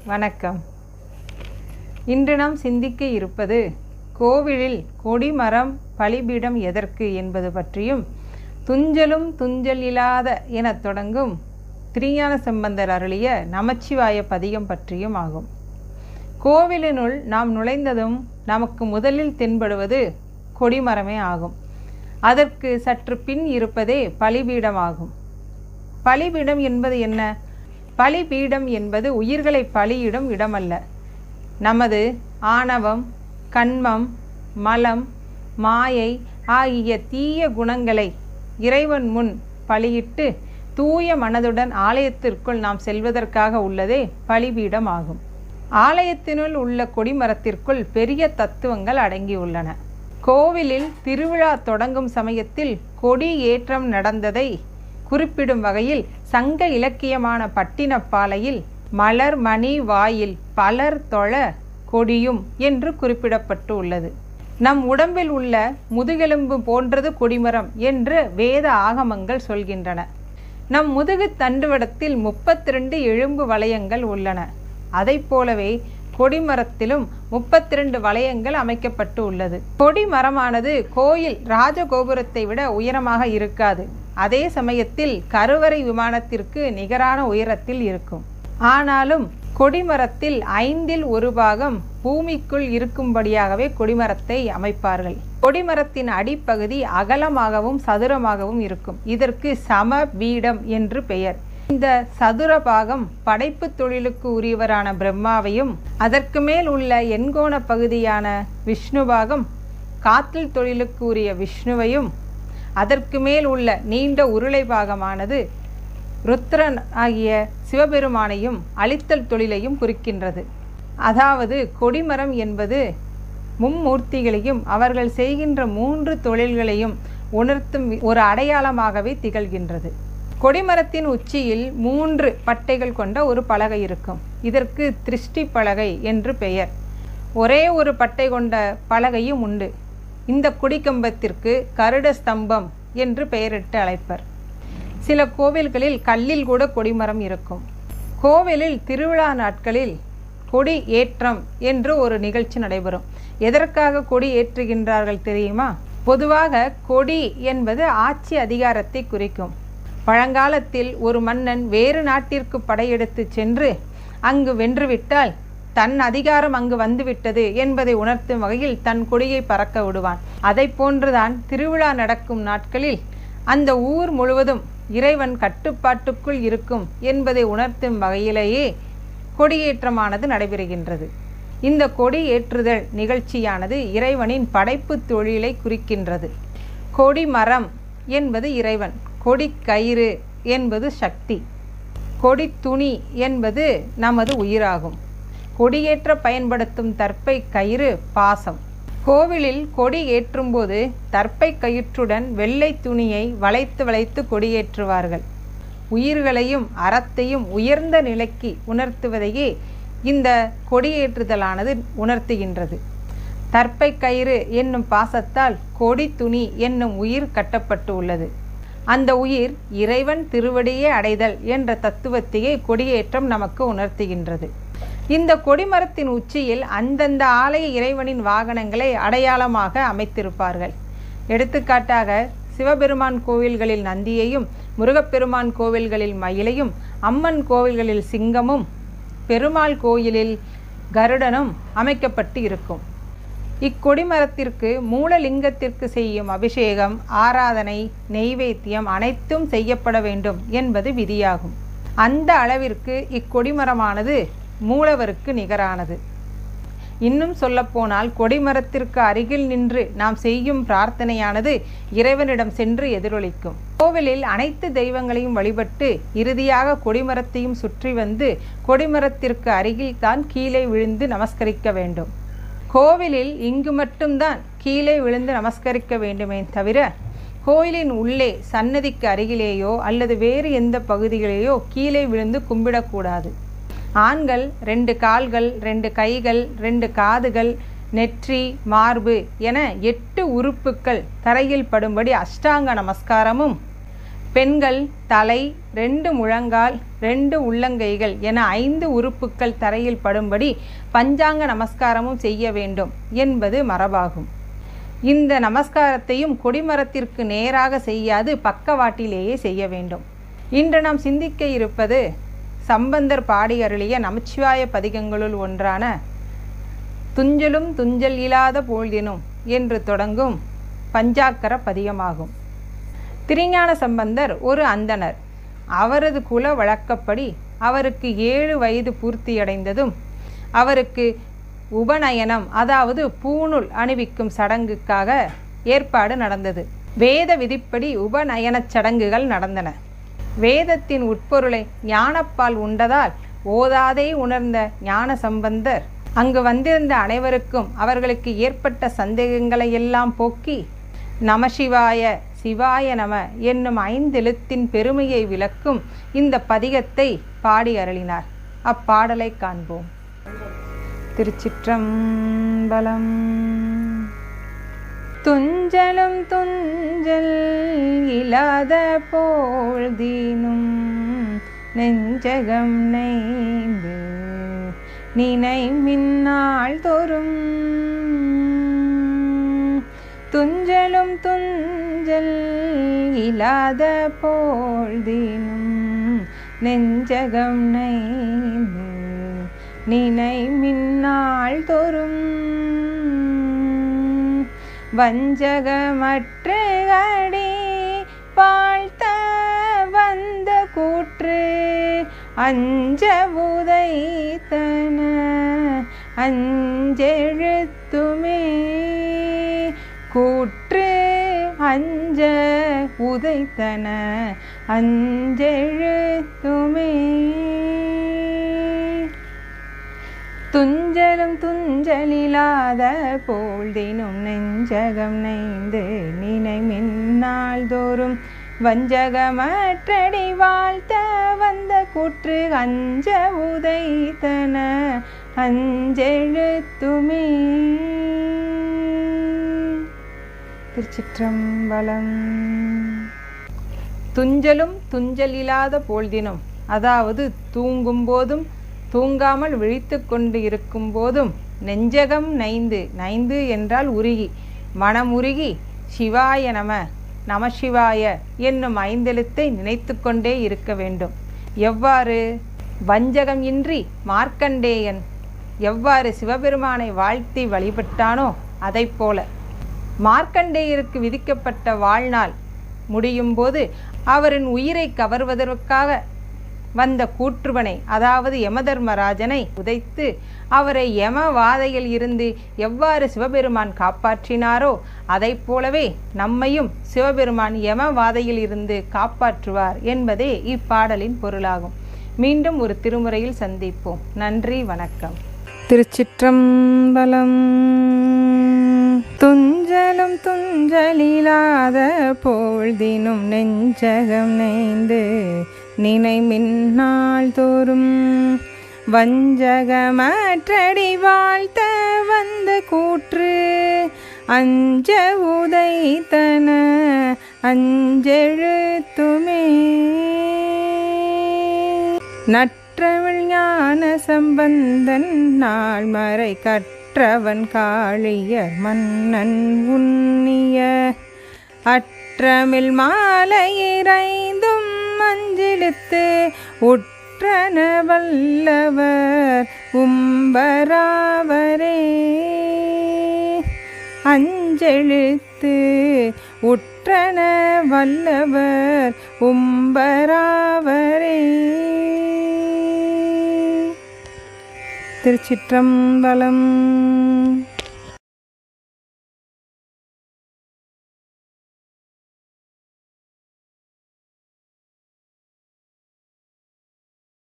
வணக்கம் இன்று நாம் சிந்திக்க இருப்பது கோவிலில் கொடிமரம் பலிபீடம் எதற்கு என்பது பற்றியும் துஞ்சலும் துஞ்சல் இல்லாத எனத் தொடங்கும் திருஞான சம்பந்தர் அருளிய நமச்சிவாய பதிகம் பற்றியும் ஆகும் கோவிலினுள் நாம் நுழைந்ததும் நமக்கு முதலில் தென்படுவது கொடிமரமே ஆகும் அதற்கு சற்று பின் இருப்பதே பலிபீடமாகும் பலிபீடம் என்பது என்ன பலிபீடம் என்பது உயிர்களை பலியிடும் இடமல்ல நமது ஆணவம் கண்மம் மலம் மாயை ஆகிய தீய குணங்களை இறைவன் முன் பலியிட்டு தூய மனதுடன் ஆலயத்திற்குள் நாம் செல்வதற்காக உள்ளதே பலிபீடம் ஆகும் ஆலயத்தினுள் உள்ள கொடிமரத்திற்குள் பெரிய தத்துவங்கள் அடங்கியுள்ளன கோவிலில் திருவிழா தொடங்கும் சமயத்தில் கொடி ஏற்றம் நடந்ததை குறிப்பிடும் வகையில் சங்க இலக்கியமான பட்டினப்பாலையில் மலர் மணி வாயில் பலர் தொழ கொடியும் என்று குறிப்பிடப்பட்டு உள்ளது நம் உடம்பில் உள்ள முதுகெலும்பு போன்றது கொடிமரம் என்று வேத ஆகமங்கள் சொல்கின்றன நம் முதுகு தண்டுவடத்தில் முப்பத்தி ரெண்டு எலும்பு வளையங்கள் உள்ளன அதைப் போலவே கொடிமரத்திலும் முப்பத்தி ரெண்டு வளையங்கள் அமைக்கப்பட்டு உள்ளது கொடிமரமானது கோயில் ராஜகோபுரத்தை விட உயரமாக இருக்காது அதே சமயத்தில் கருவறை விமானத்திற்கு நிகரான உயரத்தில் இருக்கும் ஆனாலும் கொடிமரத்தில் ஐந்தில் ஒரு பாகம் பூமிக்குள் இருக்கும்படியாகவே கொடிமரத்தை அமைப்பார்கள் கொடிமரத்தின் அடிப்பகுதி அகலமாகவும் சதுரமாகவும் இருக்கும் இதற்கு சம பீடம் என்று பெயர் இந்த சதுர பாகம் படைப்பு தொழிலுக்கு உரியவரான பிரம்மாவையும் அதற்கு மேல் உள்ள எண்கோண பகுதியான விஷ்ணு பாகம் காத்தில் தொழிலுக்கு உரிய விஷ்ணுவையும் அதற்கு மேல் உள்ள நீண்ட உருளை பாகமானது ருத்ரன் ஆகிய சிவபெருமானையும் அழித்தல் தொழிலையும் குறிக்கின்றது அதாவது கொடிமரம் என்பது மும்மூர்த்திகளையும் அவர்கள் செய்கின்ற மூன்று தொழில்களையும் உணர்த்தும் ஒரு அடையாளமாகவே திகழ்கின்றது கொடிமரத்தின் உச்சியில் மூன்று பட்டைகள் கொண்ட ஒரு பலகை இருக்கும் இதற்கு திருஷ்டி பலகை என்று பெயர் ஒரே ஒரு பட்டை கொண்ட பலகையும் உண்டு இந்த கொடிக்கம்பத்திற்கு கருட ஸ்தம்பம் என்று பெயரிட்டு அழைப்பர் சில கோவில்களில் கல்லில் கூட கொடிமரம் இருக்கும் கோவிலில் திருவிழா நாட்களில் கொடி ஏற்றம் என்று ஒரு நிகழ்ச்சி நடைபெறும் எதற்காக கொடி ஏற்றுகின்றார்கள் தெரியுமா பொதுவாக கொடி என்பது ஆட்சி அதிகாரத்தை குறிக்கும் பழங்காலத்தில் ஒரு மன்னன் வேறு நாட்டிற்கு படையெடுத்து சென்று அங்கு வென்றுவிட்டால் தன் அதிகாரம் அங்கு வந்துவிட்டது என்பதை உணர்த்தும் வகையில் தன் கொடியை பறக்க விடுவான் அதை போன்றுதான் திருவிழா நடக்கும் நாட்களில் அந்த ஊர் முழுவதும் இறைவன் கட்டுப்பாட்டுக்குள் இருக்கும் என்பதை உணர்த்தும் வகையிலேயே கொடியேற்றமானது நடைபெறுகின்றது இந்த கொடி ஏற்றுதல் நிகழ்ச்சியானது இறைவனின் படைப்பு தொழிலை குறிக்கின்றது கொடிமரம் என்பது இறைவன் கொடி கயிறு என்பது சக்தி கொடி துணி என்பது நமது உயிராகும் கொடியேற்ற பயன்படுத்தும் தற்பை கயிறு பாசம் கோவிலில் கொடி ஏற்றும்போது தற்பை கயிற்றுடன் வெள்ளை துணியை வளைத்து வளைத்து கொடியேற்றுவார்கள் உயிர்களையும் அறத்தையும் உயர்ந்த நிலைக்கு உணர்த்துவதையே இந்த கொடியேற்றுதலானது உணர்த்துகின்றது தற்பை கயிறு என்னும் பாசத்தால் கொடி துணி என்னும் உயிர் கட்டப்பட்டு உள்ளது அந்த உயிர் இறைவன் திருவடியே அடைதல் என்ற தத்துவத்தையே கொடியேற்றம் நமக்கு உணர்த்துகின்றது இந்த கொடிமரத்தின் உச்சியில் அந்தந்த ஆலய இறைவனின் வாகனங்களை அடையாளமாக அமைத்திருப்பார்கள் எடுத்துக்காட்டாக சிவபெருமான் கோவில்களில் நந்தியையும் முருகப்பெருமான் கோவில்களில் மயிலையும் அம்மன் கோவில்களில் சிங்கமும் பெருமாள் கோயிலில் கருடனும் அமைக்கப்பட்டு இருக்கும் இக்கொடிமரத்திற்கு மூலலிங்கத்திற்கு செய்யும் அபிஷேகம் ஆராதனை நெய்வேத்தியம் அனைத்தும் செய்யப்பட வேண்டும் என்பது விதியாகும் அந்த அளவிற்கு இக்கொடிமரமானது மூலவருக்கு நிகரானது இன்னும் சொல்லப்போனால் கொடிமரத்திற்கு அருகில் நின்று நாம் செய்யும் பிரார்த்தனையானது இறைவனிடம் சென்று எதிரொலிக்கும் கோவிலில் அனைத்து தெய்வங்களையும் வழிபட்டு இறுதியாக கொடிமரத்தையும் சுற்றி வந்து கொடிமரத்திற்கு அருகில் தான் கீழே விழுந்து நமஸ்கரிக்க வேண்டும் கோவிலில் இங்கு மட்டும்தான் கீழே விழுந்து நமஸ்கரிக்க வேண்டுமே தவிர கோயிலின் உள்ளே சன்னதிக்கு அருகிலேயோ அல்லது வேறு எந்த பகுதிகளிலேயோ கீழே விழுந்து கும்பிடக்கூடாது ஆண்கள் ரெண்டு கால்கள் ரெண்டு கைகள் ரெண்டு காதுகள் நெற்றி மார்பு என எட்டு உறுப்புக்கள் தரையில் படும்படி அஷ்டாங்க நமஸ்காரமும் பெண்கள் தலை ரெண்டு முழங்கால் ரெண்டு உள்ளங்கைகள் என ஐந்து உறுப்புக்கள் தரையில் படும்படி பஞ்சாங்க நமஸ்காரமும் செய்ய வேண்டும் என்பது மரபாகும் இந்த நமஸ்காரத்தையும் கொடிமரத்திற்கு நேராக செய்யாது பக்கவாட்டிலேயே செய்ய வேண்டும் இன்று நாம் சிந்திக்க இருப்பது சம்பந்தர் பாடி அருளிய நமச்சிவாய பதிகங்களுள் ஒன்றான துஞ்சலும் துஞ்சல் இல்லாத பொழுதினும் என்று தொடங்கும் பஞ்சாக்கர பதிகமாகும் திருஞான சம்பந்தர் ஒரு அந்தணர் அவரது குல வழக்கப்படி அவருக்கு ஏழு வயது பூர்த்தியடைந்ததும் அவருக்கு உபநயனம் அதாவது பூணூல் அணிவிக்கும் சடங்குக்காக ஏற்பாடு நடந்தது வேத விதிப்படி உபநயனச் சடங்குகள் நடந்தன வேதத்தின் உட்பொருளை ஞானப்பால் உண்டதால் ஓதாதே உணர்ந்த ஞான சம்பந்தர் அங்கு வந்திருந்த அனைவருக்கும் அவர்களுக்கு ஏற்பட்ட சந்தேகங்களை எல்லாம் போக்கி நமசிவாய சிவாய நம என்னும் ஐந்தெழுத்தின் பெருமையை விளக்கும் இந்த பதிகத்தை பாடி அருளினார் அப்பாடலை காண்போம் திருச்சிற்றம்பலம் துஞ்சலும் துஞ்சல் இல்லாத போழ்தீனும் நெஞ்சகம் நைந்து நினை மின்னாள் தோறும் துஞ்சலும் துஞ்சல் இல்லாத போழ்தீனும் நெஞ்சகம் நைந்து நினை மின்னாள் தோறும் வஞ்சகமற்ற அடி வாழ்த்த வந்த கூற்று அஞ்ச உதைத்தன அஞ்செழுத்துமே கூற்று அஞ்ச உதைத்தன அஞ்செழுத்துமே துஞ்சலும் துஞ்சலில்லாத போழ்தினும் நெஞ்சகம் நைந்து நினை மின்னாள் தோறும் வஞ்சகமற்றடி வாழ்த்த வந்த கூற்று அஞ்ச உதைத்தன அஞ்செழுத்துமே திருச்சிற்றம்பலம் துஞ்சலும் துஞ்சலில்லாத போழ்தினும் அதாவது தூங்கும் போதும் தூங்காமல் விழித்து கொண்டு இருக்கும் போதும் நெஞ்சகம் நைந்து நைந்து என்றால் உருகி மனமுருகி சிவாய நம நமசிவாய என்னும் ஐந்தெழுத்தை நினைத்து கொண்டே இருக்க வேண்டும் எவ்வாறு வஞ்சகம் இன்றி மார்க்கண்டேயன் எவ்வாறு சிவபெருமானை வாழ்த்தி வழிபட்டானோ அதைப் போல மார்க்கண்டேயருக்கு விதிக்கப்பட்ட வாழ்நாள் முடியும் போது அவரின் உயிரை கவர்வதற்காக வந்த கூற்றுவனை அதாவது யமதர்மராஜனை உதைத்து அவரை யம வாதையில் இருந்து எவ்வாறு சிவபெருமான் காப்பாற்றினாரோ அதைப் போலவே நம்மையும் சிவபெருமான் யம வாதையில் இருந்து காப்பாற்றுவார் என்பதே இப்பாடலின் பொருளாகும் மீண்டும் ஒரு திருமுறையில் சந்திப்போம் நன்றி வணக்கம் திருச்சிற்றம்பலம் துஞ்சலும் துஞ்சலில்லாத பொழுதினும் நெஞ்சகம் நைந்து நினை மின்னாள் தோறும் வஞ்சகமற்றடி வாழ்த்த வந்த கூற்று அஞ்ச உதைத்தன அஞ்செழுத்துமே நற்றவள் ஞான சம்பந்தன் நாள் மறை கற்றவன் காளியர் மன்னன் உன்னிய அற்றமில் மாலையிறைந்தும் மஞ்சிழுத்து உற்றன வல்லவர் உம்பராவரே அஞ்செழுத்து உற்றன வல்லவர் உம்பராவரே திருச்சிற்றம்பலம்